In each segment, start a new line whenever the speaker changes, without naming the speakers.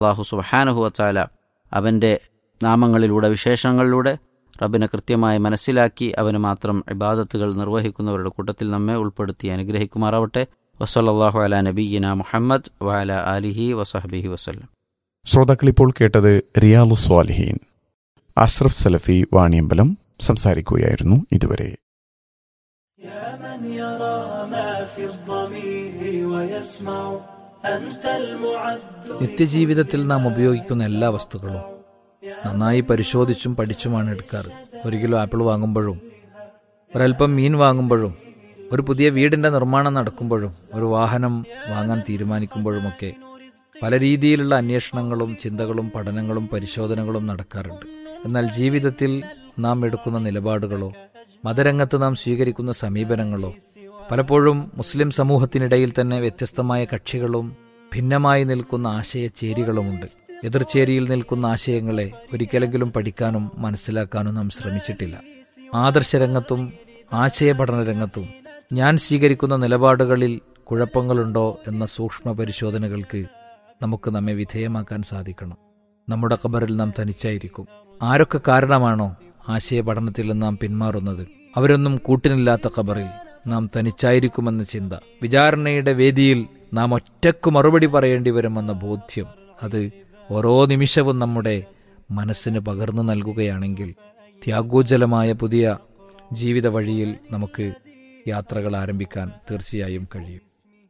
അള്ളാഹു സുബഹാനുഹുവച്ചാല അവൻ്റെ നാമങ്ങളിലൂടെ വിശേഷങ്ങളിലൂടെ റബ്ബിനെ കൃത്യമായി മനസ്സിലാക്കി അവന് മാത്രം ഇബാദത്തുകൾ നിർവഹിക്കുന്നവരുടെ കൂട്ടത്തിൽ നമ്മെ ഉൾപ്പെടുത്തി അനുഗ്രഹിക്കുമാറാവട്ടെ വസല്ലാഹു അല നബീന മുഹമ്മദ് വഅല ആലിഹി വസഹബിഹി വസ്ലം
ശ്രോതാക്കളിപ്പോൾ കേട്ടത് റിയാലു സ്വാലിഹീൻ അഷ്റഫ് സലഫി വാണിയമ്പലം സംസാരിക്കുകയായിരുന്നു ഇതുവരെ
يا من يرى ما في الضمير ويسمع أنت المعد
നിത്യജീവിതത്തിൽ നാം ഉപയോഗിക്കുന്ന എല്ലാ വസ്തുക്കളും നന്നായി പരിശോധിച്ചും പഠിച്ചുമാണ് എടുക്കാറ് ഒരു കിലോ ആപ്പിൾ വാങ്ങുമ്പോഴും ഒരൽപ്പം മീൻ വാങ്ങുമ്പോഴും ഒരു പുതിയ വീടിന്റെ നിർമ്മാണം നടക്കുമ്പോഴും ഒരു വാഹനം വാങ്ങാൻ തീരുമാനിക്കുമ്പോഴുമൊക്കെ പല രീതിയിലുള്ള അന്വേഷണങ്ങളും ചിന്തകളും പഠനങ്ങളും പരിശോധനകളും നടക്കാറുണ്ട് എന്നാൽ ജീവിതത്തിൽ നാം എടുക്കുന്ന നിലപാടുകളോ മതരംഗത്ത് നാം സ്വീകരിക്കുന്ന സമീപനങ്ങളോ പലപ്പോഴും മുസ്ലിം സമൂഹത്തിനിടയിൽ തന്നെ വ്യത്യസ്തമായ കക്ഷികളും ഭിന്നമായി നിൽക്കുന്ന ആശയചേരികളുമുണ്ട് എതിർചേരിയിൽ നിൽക്കുന്ന ആശയങ്ങളെ ഒരിക്കലെങ്കിലും പഠിക്കാനും മനസ്സിലാക്കാനും നാം ശ്രമിച്ചിട്ടില്ല ആദർശരംഗത്തും ആശയപഠന രംഗത്തും ഞാൻ സ്വീകരിക്കുന്ന നിലപാടുകളിൽ കുഴപ്പങ്ങളുണ്ടോ എന്ന സൂക്ഷ്മ പരിശോധനകൾക്ക് നമുക്ക് നമ്മെ വിധേയമാക്കാൻ സാധിക്കണം നമ്മുടെ ഖബറിൽ നാം തനിച്ചായിരിക്കും ആരൊക്കെ കാരണമാണോ ആശയപഠനത്തിൽ നിന്ന് നാം പിന്മാറുന്നത് അവരൊന്നും കൂട്ടിനില്ലാത്ത ഖബറിൽ നാം തനിച്ചായിരിക്കുമെന്ന ചിന്ത വിചാരണയുടെ വേദിയിൽ നാം ഒറ്റക്ക് മറുപടി പറയേണ്ടി വരുമെന്ന ബോധ്യം അത് ഓരോ നിമിഷവും നമ്മുടെ മനസ്സിന് പകർന്നു നൽകുകയാണെങ്കിൽ ത്യാഗോജ്ജലമായ പുതിയ ജീവിത വഴിയിൽ നമുക്ക് യാത്രകൾ ആരംഭിക്കാൻ തീർച്ചയായും കഴിയും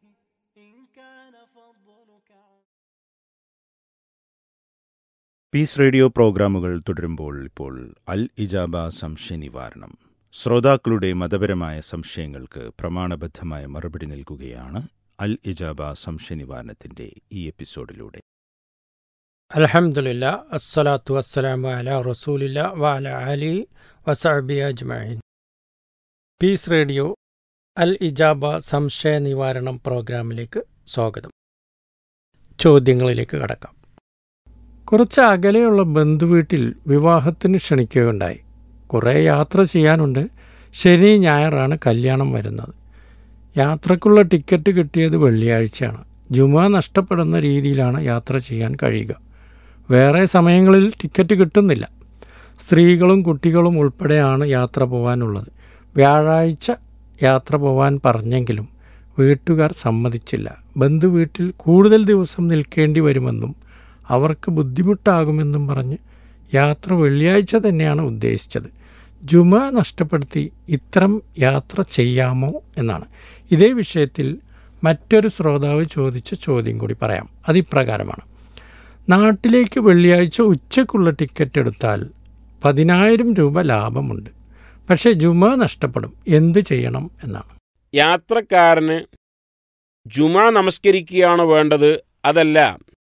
പീസ് റേഡിയോ പ്രോഗ്രാമുകൾ തുടരുമ്പോൾ ഇപ്പോൾ അൽ ഇജാബ സംശയ നിവാരണം ശ്രോതാക്കളുടെ മതപരമായ സംശയങ്ങൾക്ക് പ്രമാണബദ്ധമായ മറുപടി നൽകുകയാണ് അൽ ഇജാബ സംശയ നിവാരണത്തിന്റെ ഈ എപ്പിസോഡിലൂടെ
അലഹമുല്ല അസ്സലാത്തു വസ്സലാമു അല റസൂലില്ല വഅല അലി വസഅബി അജ്മഈൻ പീസ് റേഡിയോ അൽ ഇജാബ സംശയ നിവാരണം പ്രോഗ്രാമിലേക്ക് സ്വാഗതം ചോദ്യങ്ങളിലേക്ക് കടക്കാം കുറച്ച് അകലെയുള്ള ബന്ധുവീട്ടിൽ വിവാഹത്തിന് ക്ഷണിക്കുകയുണ്ടായി കുറേ യാത്ര ചെയ്യാനുണ്ട് ശനി ഞായറാണ് കല്യാണം വരുന്നത് യാത്രക്കുള്ള ടിക്കറ്റ് കിട്ടിയത് വെള്ളിയാഴ്ചയാണ് ജുമ നഷ്ടപ്പെടുന്ന രീതിയിലാണ് യാത്ര ചെയ്യാൻ കഴിയുക വേറെ സമയങ്ങളിൽ ടിക്കറ്റ് കിട്ടുന്നില്ല സ്ത്രീകളും കുട്ടികളും ഉൾപ്പെടെയാണ് യാത്ര പോകാനുള്ളത് വ്യാഴാഴ്ച യാത്ര പോവാൻ പറഞ്ഞെങ്കിലും വീട്ടുകാർ സമ്മതിച്ചില്ല ബന്ധുവീട്ടിൽ കൂടുതൽ ദിവസം നിൽക്കേണ്ടി വരുമെന്നും അവർക്ക് ബുദ്ധിമുട്ടാകുമെന്നും പറഞ്ഞ് യാത്ര വെള്ളിയാഴ്ച തന്നെയാണ് ഉദ്ദേശിച്ചത് ജുമ നഷ്ടപ്പെടുത്തി ഇത്തരം യാത്ര ചെയ്യാമോ എന്നാണ് ഇതേ വിഷയത്തിൽ മറ്റൊരു ശ്രോതാവ് ചോദിച്ച ചോദ്യം കൂടി പറയാം അതിപ്രകാരമാണ് നാട്ടിലേക്ക് വെള്ളിയാഴ്ച ഉച്ചക്കുള്ള ടിക്കറ്റ് എടുത്താൽ പതിനായിരം രൂപ ലാഭമുണ്ട് പക്ഷേ ജുമ നഷ്ടപ്പെടും എന്ത് ചെയ്യണം എന്നാണ്
യാത്രക്കാരന് ജുമ നമസ്കരിക്കുകയാണോ വേണ്ടത് അതല്ല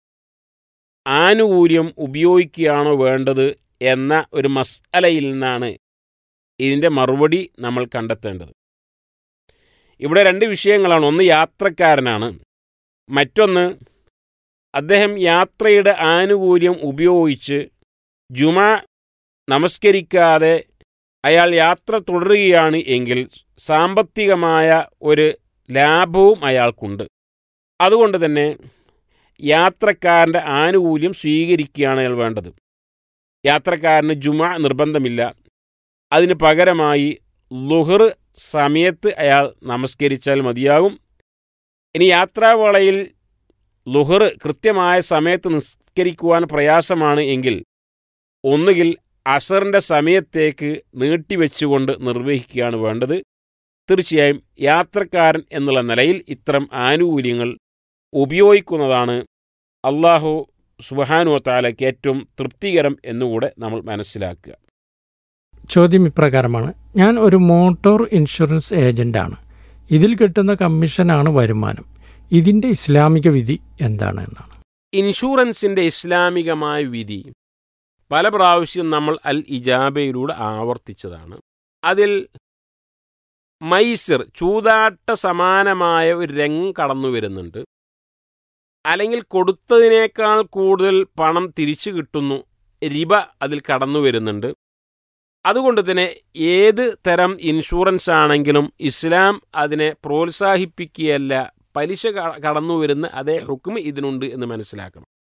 ആനുകൂല്യം ഉപയോഗിക്കുകയാണോ വേണ്ടത് എന്ന ഒരു മസ്അലയിൽ നിന്നാണ് ഇതിൻ്റെ മറുപടി നമ്മൾ കണ്ടെത്തേണ്ടത് ഇവിടെ രണ്ട് വിഷയങ്ങളാണ് ഒന്ന് യാത്രക്കാരനാണ് മറ്റൊന്ന് അദ്ദേഹം യാത്രയുടെ ആനുകൂല്യം ഉപയോഗിച്ച് ജുമ നമസ്കരിക്കാതെ അയാൾ യാത്ര തുടരുകയാണ് എങ്കിൽ സാമ്പത്തികമായ ഒരു ലാഭവും അയാൾക്കുണ്ട് അതുകൊണ്ട് തന്നെ യാത്രക്കാരൻ്റെ ആനുകൂല്യം സ്വീകരിക്കുകയാണ് അയാൾ വേണ്ടത് യാത്രക്കാരന് ജുമ നിർബന്ധമില്ല അതിന് പകരമായി ലുഹർ സമയത്ത് അയാൾ നമസ്കരിച്ചാൽ മതിയാകും ഇനി യാത്രാവേളയിൽ ലുഹർ കൃത്യമായ സമയത്ത് നിസ്കരിക്കുവാൻ പ്രയാസമാണ് എങ്കിൽ ഒന്നുകിൽ അസറിൻ്റെ സമയത്തേക്ക് നീട്ടിവെച്ചുകൊണ്ട് നിർവഹിക്കുകയാണ് വേണ്ടത് തീർച്ചയായും യാത്രക്കാരൻ എന്നുള്ള നിലയിൽ ഇത്തരം ആനുകൂല്യങ്ങൾ ഉപയോഗിക്കുന്നതാണ് അള്ളാഹു സുബഹാനു താലയ്ക്ക് ഏറ്റവും തൃപ്തികരം എന്നുകൂടെ നമ്മൾ മനസ്സിലാക്കുക
ചോദ്യം ഇപ്രകാരമാണ് ഞാൻ ഒരു മോട്ടോർ ഇൻഷുറൻസ് ഏജന്റാണ് ഇതിൽ കിട്ടുന്ന കമ്മീഷനാണ് വരുമാനം ഇതിന്റെ ഇസ്ലാമിക വിധി എന്താണ് എന്നാണ്
ഇൻഷുറൻസിൻ്റെ ഇസ്ലാമികമായ വിധി പല പ്രാവശ്യം നമ്മൾ അൽ ഇജാബയിലൂടെ ആവർത്തിച്ചതാണ് അതിൽ മൈസിർ ചൂതാട്ട സമാനമായ ഒരു രംഗം കടന്നു വരുന്നുണ്ട് അല്ലെങ്കിൽ കൊടുത്തതിനേക്കാൾ കൂടുതൽ പണം തിരിച്ചു കിട്ടുന്നു റിബ അതിൽ കടന്നു വരുന്നുണ്ട് അതുകൊണ്ട് തന്നെ ഏത് തരം ഇൻഷുറൻസ് ആണെങ്കിലും ഇസ്ലാം അതിനെ പ്രോത്സാഹിപ്പിക്കുകയല്ല പലിശ കടന്നു വരുന്ന അതേ ഹുക്മ ഇതിനുണ്ട് എന്ന് മനസ്സിലാക്കണം